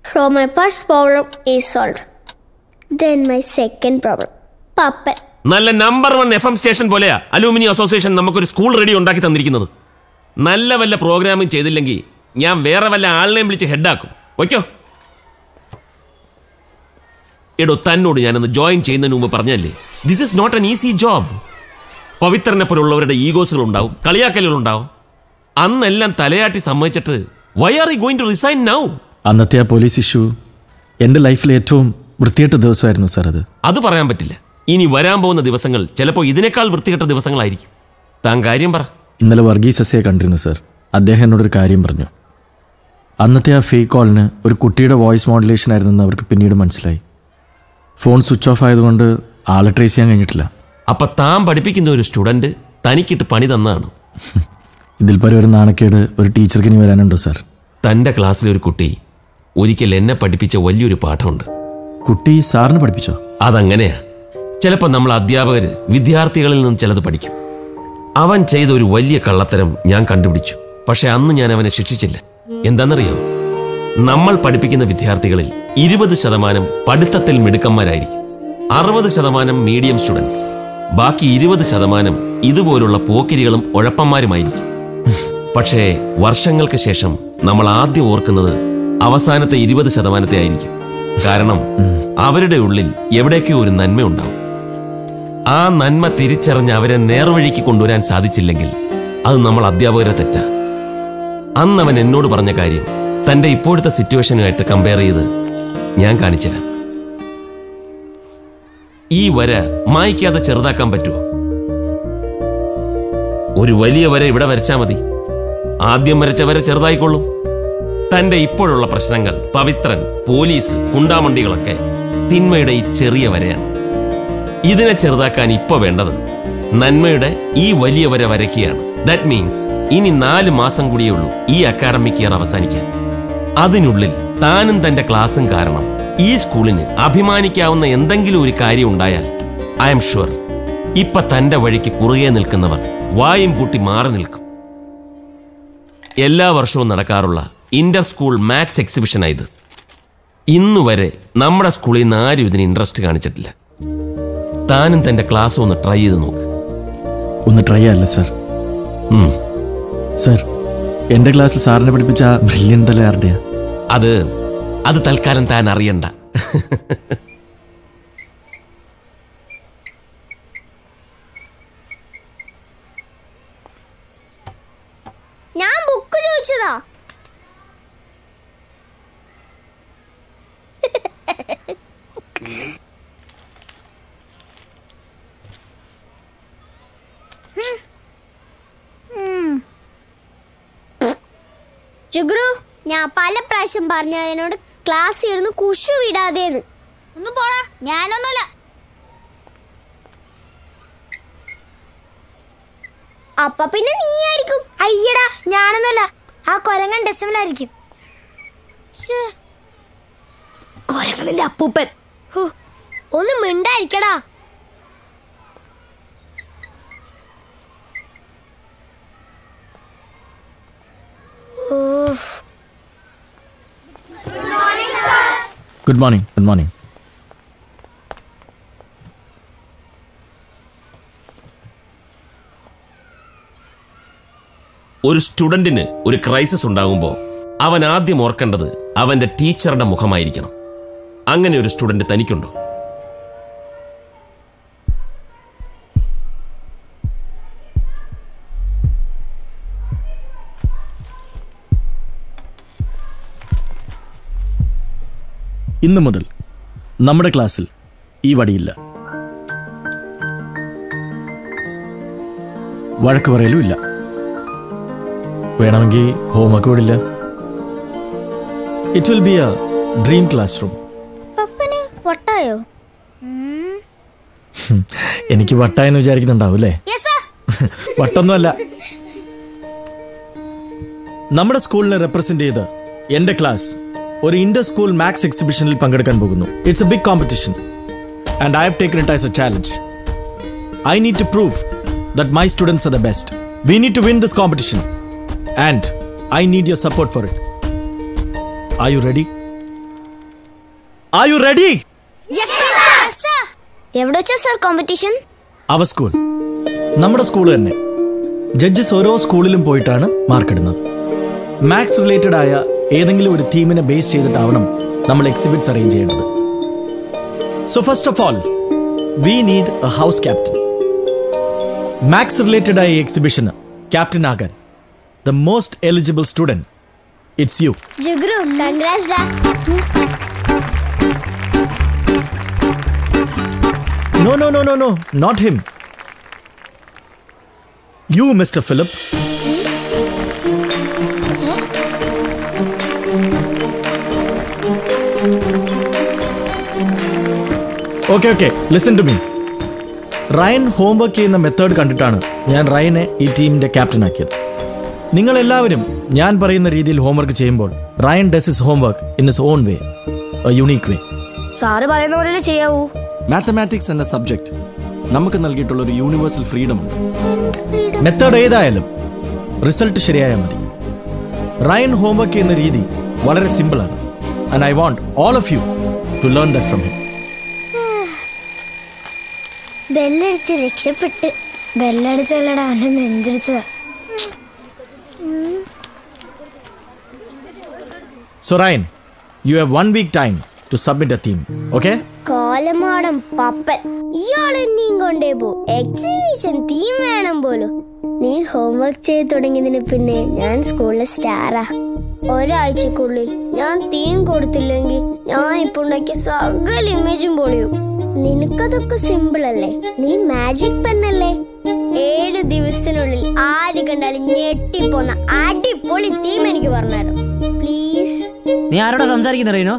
So my first problem is solved. Then my second problem. Pappan നല്ല number one F M station പോലെയാ alumni association നമുക്കൊരു school radio ഉണ്ടാക്കി തന്നിരിക്കുന്നത് നല്ല വല്ല പ്രോഗ്രാമും ചെയ്തില്ലെങ്കിൽ ഞാൻ വേറെ വല്ല ആളിനെയും വിളിച്ച് ഹെഡാക്കും വയ്ക്കോ എടോ തന്നോട് ഞാനൊന്ന് ജോയിൻ ചെയ്യുന്നതിന് മുമ്പ് പറഞ്ഞല്ലേ this is not an easy job പവിത്രനെ പോലുള്ളവരുടെ ഈഗോസുകൾ ഉണ്ടാവും കളിയാക്കലുകൾ ഉണ്ടാവും അന്നെല്ലാം തലയാട്ടി സമ്മതിച്ചിട്ട് why are you going to resign now അന്നത്തെ ആ പോലീസ് ഇഷ്യൂ എൻ്റെ ലൈഫിലെ ഏറ്റവും വൃത്തികെട്ട ദിവസമായിരുന്നു സാർ അത് അത് പറയാൻ പറ്റില്ല ഇനി വരാൻ പോകുന്ന ദിവസങ്ങൾ ചിലപ്പോൾ ഇതിനേക്കാൾ വൃത്തികെട്ട ദിവസങ്ങളായിരിക്കും താൻ കാര്യം പറ ഇന്നലെ വർഗീസ് എസ്സയെ കണ്ടിരുന്നു സാർ അദ്ദേഹം എന്നോടൊരു കാര്യം പറഞ്ഞു അന്നത്തെ ആ ഫേക്ക് കോളിന് ഒരു കുട്ടിയുടെ വോയിസ് മോഡുലേഷൻ ആയിരുന്നെന്ന് അവർക്ക് പിന്നീട് മനസ്സിലായി ഫോൺ സ്വിച്ച് ഓഫ് ആയതുകൊണ്ട് ആളെ ട്രേസ് ചെയ്യാൻ കഴിഞ്ഞിട്ടില്ല അപ്പൊ താൻ പഠിപ്പിക്കുന്ന ഒരു സ്റ്റുഡന്റ് തനിക്കിട്ട് പണി തന്നാണ് ഇതിൽ പരം ഒരു നാണക്കേട് ഒരു ടീച്ചർക്ക് ഇനി വരാനുണ്ടോ സാർ തന്റെ ക്ലാസ്സിലെ ഒരു കുട്ടി ഒരിക്കൽ എന്നെ പഠിപ്പിച്ച വലിയൊരു പാഠമുണ്ട് കുട്ടി സാറിന് പഠിപ്പിച്ചോ അതങ്ങനെയാ ചിലപ്പോൾ നമ്മൾ അധ്യാപകർ വിദ്യാർത്ഥികളിൽ നിന്ന് ചിലത് പഠിക്കും അവൻ ചെയ്ത ഒരു വലിയ കള്ളത്തരം ഞാൻ കണ്ടുപിടിച്ചു പക്ഷെ അന്ന് ഞാൻ അവനെ ശിക്ഷിച്ചില്ല എന്താണെന്നറിയോ നമ്മൾ പഠിപ്പിക്കുന്ന വിദ്യാർത്ഥികളിൽ ഇരുപത് ശതമാനം പഠിത്തത്തിൽ മിടുക്കന്മാരായിരിക്കും അറുപത് ശതമാനം മീഡിയം സ്റ്റുഡൻസ് ബാക്കി ഇരുപത് ശതമാനം ഇതുപോലുള്ള പോക്കിരികളും ഉഴപ്പന്മാരുമായിരിക്കും പക്ഷേ വർഷങ്ങൾക്ക് ശേഷം നമ്മൾ ആദ്യം ഓർക്കുന്നത് അവസാനത്തെ ഇരുപത് ശതമാനത്തെ ആയിരിക്കും കാരണം അവരുടെ ഉള്ളിൽ എവിടേക്കോ ഒരു നന്മയുണ്ടാവും ആ നന്മ തിരിച്ചറിഞ്ഞ് അവരെ നേർവഴിക്ക് കൊണ്ടുവരാൻ സാധിച്ചില്ലെങ്കിൽ അത് നമ്മൾ അധ്യാപകരെ തെറ്റാ അന്ന് അവൻ എന്നോട് പറഞ്ഞ കാര്യം തന്റെ ഇപ്പോഴത്തെ സിറ്റുവേഷനുമായിട്ട് കമ്പയർ ചെയ്ത് ഞാൻ കാണിച്ചുതരാം ഈ വര മായ്ക്കാതെ ചെറുതാക്കാൻ പറ്റുമോ ഒരു വലിയ വര ഇവിടെ വരച്ചാ മതി ആദ്യം വരച്ച വര ചെറുതായിക്കൊള്ളും തന്റെ ഇപ്പോഴുള്ള പ്രശ്നങ്ങൾ പവിത്രൻ പോലീസ് കുണ്ടാമണ്ടികളൊക്കെ തിന്മയുടെ ഈ ചെറിയ വരയാണ് ഇതിനെ ചെറുതാക്കാൻ ഇപ്പൊ വേണ്ടത് നന്മയുടെ ഈ വലിയ വര വരയ്ക്കുകയാണ് ദാറ്റ് മീൻസ് ഇനി നാല് മാസം കൂടിയേ ഉള്ളൂ ഈ അക്കാഡമിക് ഇയർ അവസാനിക്കാൻ അതിനുള്ളിൽ താനും തന്റെ ക്ലാസ്സും കാരണം ഈ സ്കൂളിന് അഭിമാനിക്കാവുന്ന എന്തെങ്കിലും ഒരു കാര്യം ഉണ്ടായാൽ ഐ എം ഷുവർ ഇപ്പൊ തന്റെ വഴിക്ക് കുറുകെ നിൽക്കുന്നവർ വായും പൂട്ടി മാറി നിൽക്കും എല്ലാ വർഷവും നടക്കാറുള്ള ഇന്റർ സ്കൂൾ മാത്സ് എക്സിബിഷനായത് ഇന്നുവരെ നമ്മുടെ സ്കൂളിൽ നിന്ന് ആരും ഇതിന് ഇൻട്രസ്റ്റ് കാണിച്ചിട്ടില്ല താനും തന്റെ ക്ലാസ് ഒന്ന് ട്രൈ ചെയ്ത് നോക്ക് ഒന്ന് ട്രൈ അല്ല സാർ ഉം. സാർ എൻ്റെ ക്ലാസ്സിൽ സാറിനെ പഠിപ്പിച്ച ബ്രില്യൻ തല ആരുടെയാ അത് അത് തൽക്കാലം താൻ അറിയണ്ട ഞാൻ ബുക്ക് ചോദിച്ചതാ ജുഗ്രു ഞാൻ പല പ്രാവശ്യം പറഞ്ഞ അതിനോട് ക്ലാസ് ഇരുന്ന് കുഷു വിടാതേന്ന് ഒന്ന് പോടാ ഞാനൊന്നുമില്ല അപ്പൊ പിന്നെ നീ ആയിരിക്കും അയ്യടാ ഞാനൊന്നുമല്ല ആ കൊരങ്ങൻ ഡെസിമലായിരിക്കും കൊരങ്ങനില്ല അപ്പൂപ്പൻ ഹോ, ഒന്ന് മിണ്ടായിരിക്കടാ ഗുഡ് മോർണിംഗ് ഗുഡ് മോർണിംഗ് ഒരു സ്റ്റുഡന്റിന് ഒരു ക്രൈസിസ് ഉണ്ടാകുമ്പോൾ അവൻ ആദ്യം ഓർക്കേണ്ടത് അവന്റെ ടീച്ചറുടെ മുഖമായിരിക്കണം അങ്ങനെ ഒരു സ്റ്റുഡന്റ് തനിക്കുണ്ടോ ഇന്നു മുതൽ നമ്മുടെ ക്ലാസ്സിൽ ഈ വടിയില്ല വഴക്ക് പറയലും ഇല്ല വേണമെങ്കിൽ ഹോംവർക്ക് വിടില്ല it will be a dream class room പപ്പന് വട്ടായോ എനിക്ക് വട്ടായെന്ന് വിചാരിക്കുന്നുണ്ടാവും അല്ലേ വട്ടൊന്നുമല്ല നമ്മുടെ സ്കൂളിനെ റെപ്രസെന്റ് ചെയ്ത് എന്റെ ക്ലാസ് ഒരു ഇന്റർ സ്കൂൾ മാത്സ് എക്സിബിഷനിൽ പങ്കെടുക്കാൻ പോകുന്നു it's a big competition and I have taken it as a challenge I need to prove that my students are the best we need to win this competition and I need your support for it are you ready are you ready എവിടെ വെച്ചാ sir competition അവ school നമ്മുടെ school തന്നെ judges ഓരോ സ്കൂളിലും പോയിട്ടാണ് mark ഇടുന്നത് maths related ആയ ഏതെങ്കിലും ഒരു തീമിനെ ബേസ് ചെയ്തിട്ടാവണം നമ്മൾ എക്സിബിറ്റ്സ് അറേഞ്ച് ചെയ്യേണ്ടത് so first of all we need a house captain maths related ആയ എക്സിബിഷന് ക്യാപ്റ്റൻ ആകാൻ the most eligible student it's you ജുഗ്രു കൺഗ്രാസ് ഡാ No, no, no, no, no, not him. You, Mr. Philip. Okay okay listen to me Ryan homework ചെയ്യുന്ന method കണ്ടിട്ടാണ് ഞാൻ റയനെ ഈ ടീമിന്റെ ക്യാപ്റ്റൻ ആക്കിയത് നിങ്ങൾ എല്ലാവരും ഞാൻ പറയുന്ന രീതിയിൽ ഹോംവർക്ക് ചെയ്യുമ്പോൾ Ryan does his homework in his own way unique way sir പറയുന്ന പോലെ ചെയ്യാവൂ മാത്തമാറ്റിക്സ് എന്ന സബ്ജക്ട് നമുക്ക് നൽകിയിട്ടുള്ള ഒരു യൂണിവേഴ്സൽ ഫ്രീഡം ഉണ്ട് മെത്തേഡ് ഏതായാലും റിസൾട്ട് ശരിയായാൽ മതി റയൻ ഹോംവർക്ക് ചെയ്യുന്ന രീതി വളരെ സിമ്പിളാണ് and I want all of you to learn that from him ബെല്ലടിച്ച് രക്ഷപ്പെട്ട് ബെല്ലടിച്ചല്ലടാ അവന്റെ നെഞ്ചടിച്ചതാ so Ryan you have one week time to submit a theme okay കോലമാടം പപ്പൻ ഇയാൾ എന്നെയും കൊണ്ടേ പോ എക്സിബിഷൻ തീം വേണം പോലും നീ ഹോംവർക്ക് ചെയ്ത് തുടങ്ങിയതിന് പിന്നെ ഞാൻ സ്കൂളിലെ സ്റ്റാറാ ഒരാഴ്ചക്കുള്ളിൽ ഞാൻ തീം കൊടുത്തില്ലെങ്കിൽ ഞാൻ ഇപ്പൊ ഉണ്ടാക്കിയ സകല ഇമേജും പൊളിയും നിനക്കതൊക്കെ സിമ്പിൾ അല്ലേ നീ മാജിക് പെണ്ണല്ലേ ഏഴ് ദിവസത്തിനുള്ളിൽ ആര് കണ്ടാലും ഞെട്ടിപ്പോന്ന അടിപൊളി തീം എനിക്ക് പറഞ്ഞുതരും പ്ലീസ് നീ ആരോടാ സംസാരിക്കുന്ന റീനോ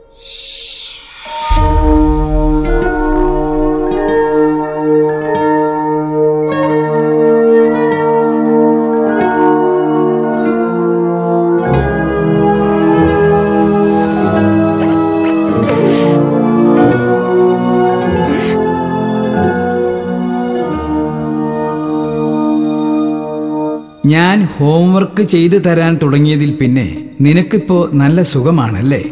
ഞാൻ ഹോംവർക്ക് ചെയ്തു തരാൻ തുടങ്ങിയതിൽ പിന്നെ നിനക്കിപ്പോ നല്ല സുഖമാണല്ലേ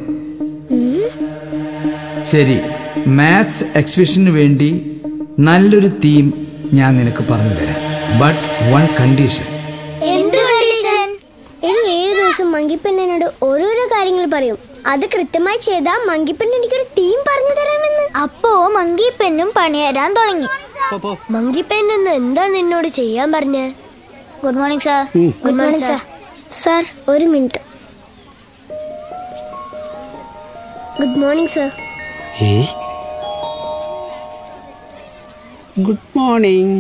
ശരി മാത്സ് എക്സിബിഷന് വേണ്ടി നല്ലൊരു തീം ഞാൻ നിനക്ക് പറഞ്ഞു തരാം ബട്ട് വൺ കണ്ടീഷൻ എന്ത് കണ്ടീഷൻ എടി ഏഴ് ദിവസം മങ്കിപ്പെണ്ണനോട് ഓരോരോ കാര്യങ്ങൾ പറയും അത് കൃത്യമായി ചെയ്താ മങ്കിപ്പെണ്ണ് എനിക്കൊരു തീം പറഞ്ഞു തരാമെന്ന് അപ്പോ മങ്കിപ്പെണ്ണും പണിയരാൻ തുടങ്ങി മങ്കിപ്പെണ്ണെന്ന് എന്താ നിന്നോട് ചെയ്യാൻ പറഞ്ഞ good morning sir good morning sir sir ഒരു മിനിറ്റ് ഗുഡ് മോർണിംഗ് സാർ ഏ ഗുഡ് മോർണിംഗ്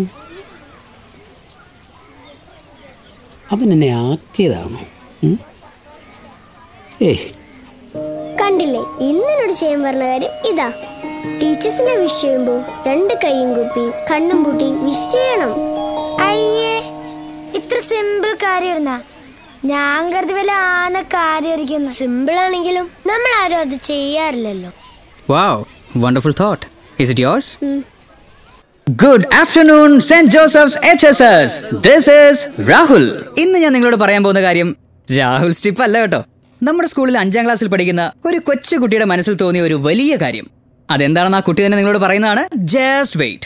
അവൻ എന്നെ ആക്കിയതാണോ ഉം? ഏയ് കണ്ടില്ലേ ഇന്നോട് ചെയ്യാൻ പറഞ്ഞ കാര്യം ഇതാ ടീച്ചേഴ്സിനെ വിഷ് ചെയ്യുമ്പോ രണ്ട് കൈയും കുപ്പി കണ്ണും പൂട്ടി വിഷ് ചെയ്യണം അയ്യേ ഇത്ര സിമ്പിൾ കാര്യമായിരുന്ന ഞാൻ കരുതി വല്ല ആന കാര്യമായിരിക്കുന്നു സിമ്പിൾ ആണെങ്കിലും നമ്മൾ ആരും അത് ചെയ്യാറില്ലല്ലോ wow wonderful thought is it yours good afternoon Saint Joseph's H S S this is Rahul ഇന്ന് ഞാൻ നിങ്ങളോട് പറയാൻ പോകുന്ന കാര്യം രാഹുൽ സ്റ്റിപ്പ് അല്ല കേട്ടോ നമ്മുടെ സ്കൂളിൽ അഞ്ചാം ക്ലാസ്സിൽ പഠിക്കുന്ന ഒരു കൊച്ചു കുട്ടിയുടെ മനസ്സിൽ തോന്നിയ ഒരു വലിയ കാര്യം അതെന്താണെന്ന് ആ കുട്ടി തന്നെ നിങ്ങളോട് പറയുന്നതാണ് just wait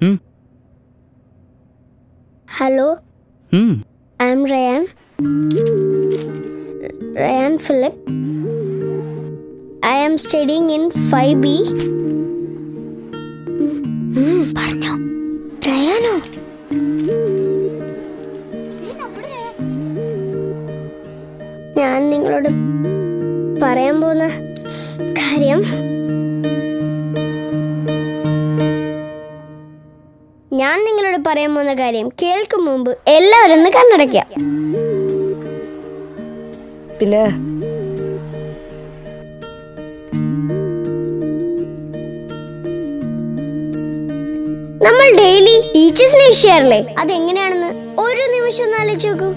hello I am Ryan Ryan Philip I am studying in five B പറഞ്ഞോ റയാനോ ഞാൻ നിങ്ങളോട് പറയാൻ പോകുന്ന കാര്യം ഞാൻ നിങ്ങളോട് പറയാൻ പോകുന്ന കാര്യം കേൾക്കും മുമ്പ് എല്ലാവരും ഒന്ന് കണ്ണടയ്ക്കാം പിന്നെ നമ്മൾ ഡെയിലി ടീച്ചേഴ്സിനെ വിഷയാറില്ലേ അതെങ്ങനെയാണെന്ന് ഒരു നിമിഷം ഒന്ന് ആലോചിച്ച് നോക്കൂ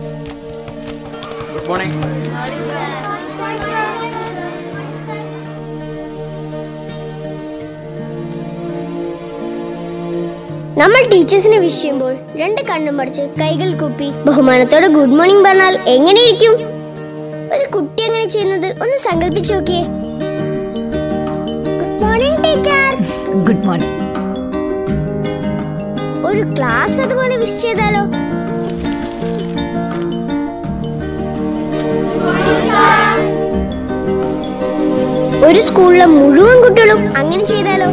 നമ്മൾ ടീച്ചേഴ്സിനെ വിഷ് ചെയ്യുമ്പോൾ രണ്ട് കണ്ണും മടിച്ച് കൈകൾ കുപ്പി ബഹുമാനത്തോടെ ഗുഡ് മോർണിംഗ് പറഞ്ഞാൽ എങ്ങനെയിരിക്കും ഒരു കുട്ടി അങ്ങനെ ചെയ്യുന്നത് ഒന്ന് സങ്കല്പിച്ചു നോക്കിയേ മോർണിംഗ് ടീച്ചർ ഗുഡ് മോർണിംഗ് ഒരു ക്ലാസ് അതുപോലെ വിഷ് ചെയ്താലോ ഒരു സ്കൂളിലെ മുഴുവൻ കുട്ടികളും അങ്ങനെ ചെയ്താലോ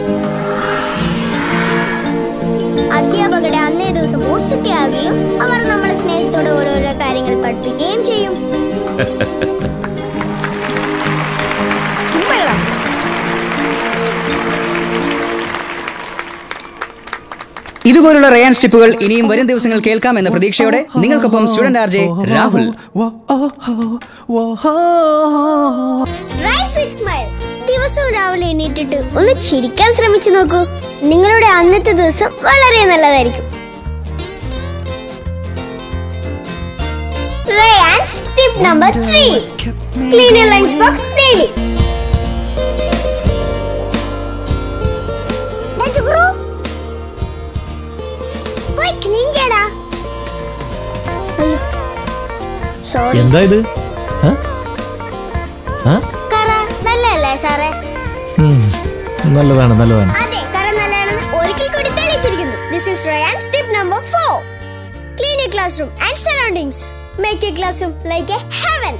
അധ്യാപകരുടെ അന്നേ ദിവസം പോസിറ്റീവ് ആവുകയും അവർ നമ്മളെ സ്നേഹത്തോടെ ഓരോരോ കാര്യങ്ങൾ പഠിപ്പിക്കുകയും ചെയ്യും ചുമ്മാ ഇരുടാ. ഇതുപോലുള്ള റയാൻ സ്റ്റെപ്പുകൾ ഇനിയും വരും ദിവസങ്ങൾ കേൾക്കാം എന്ന പ്രതീക്ഷയോടെ നിങ്ങൾക്കൊപ്പം student R J Rahul rise with smile ദിവസവും രാവിലെ എണീറ്റിട്ട് ഒന്ന് ചിരിക്കാൻ ശ്രമിച്ചു നോക്കൂ നിങ്ങളുടെ അന്നത്തെ ദിവസം വളരെ നല്ലതായിരിക്കും Ryan's tip number three clean your lunch box daily പോയി ക്ലീൻ ചെയ്യടാ സോറി എന്താ ഇത് ആ? ആ? കറ നല്ലല്ലേ സാറേ ഉം, നല്ലതാണ് നല്ലതാണ് അതെ കറ നല്ലതാണെന്ന് ഒരിക്കൽ കൂടി തെളിയിച്ചിരിക്കുന്നു this is Ryan's tip number four clean your class room and surroundings make your class room like a heaven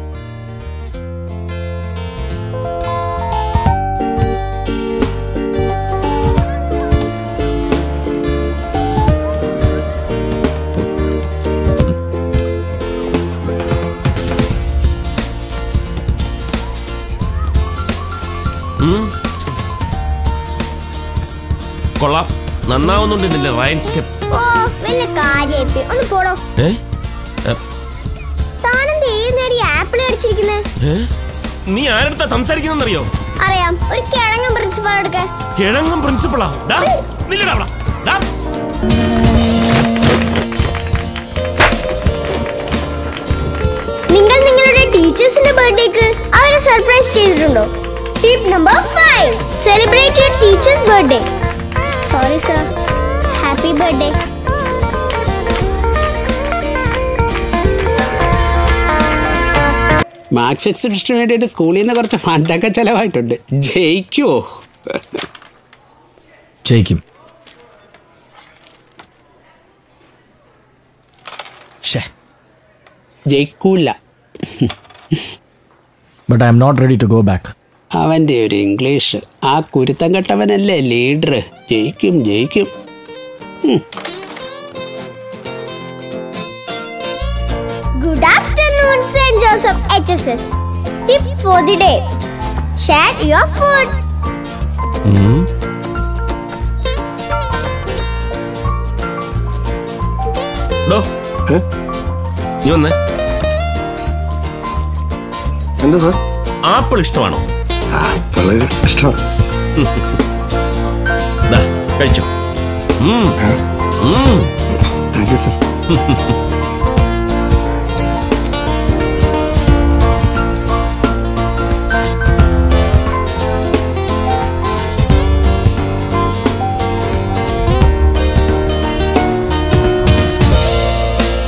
ഉം. കൊള്ളാം നന്നാവുന്നുണ്ട് നിന്റെ റയൻ സ്റ്റെപ്പ് ഓ വലിയ കാര്യായി ഒന്ന് പോടോ ഏ ഏ, താനെന്ത് ഏത് നേരം ആപ്പിൾ അടിച്ചിരിക്കുന്നത് ഏ? നീ ആരടുത്താ സംസാരിക്കുന്നറിയോ അറിയാം ഒരു കിഴങ്ങൻ പ്രിൻസിപ്പാൾ എടുക്കാൻ കിഴങ്ങും പ്രിൻസിപ്പളാ ഡാ, നില്ലെടാ അവിടെ. ഡാ. നിങ്ങൾ നിങ്ങളുടെ ടീച്ചേഴ്സിന്റെ ബർത്ത്ഡേക്ക് അവരെ സർപ്രൈസ് ചെയ്തിട്ടുണ്ടോ tip number five celebrate your teachers birthday sorry sir happy birthday maths എക്സിബിഷന് വേണ്ടിയിട്ട് സ്കൂളിൽ നിന്ന് കുറച്ച് ഫണ്ടൊക്കെ ചിലവായിട്ടുണ്ട് ജയിക്കുമോ ജയിക്കും ജയിക്കൂല but I am not ready to go back അവൻ്റെ ഒരു ഇംഗ്ലീഷ് ആ കുരുത്തം കെട്ടവനല്ലേ ലീഡർ ജയിക്കും ജയിക്കും Good afternoon, St. Joseph HSS. Tip for the day. Share your food. ഡോ. നീ വന്നേ എന്താ സാർ ആപ്പിൾ ഇഷ്ടമാണോ വളരെ ഇഷ്ടമാണ് ദാ, കഴിച്ചോ ഉം. ഉം. Thank you sir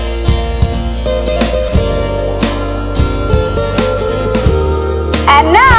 And now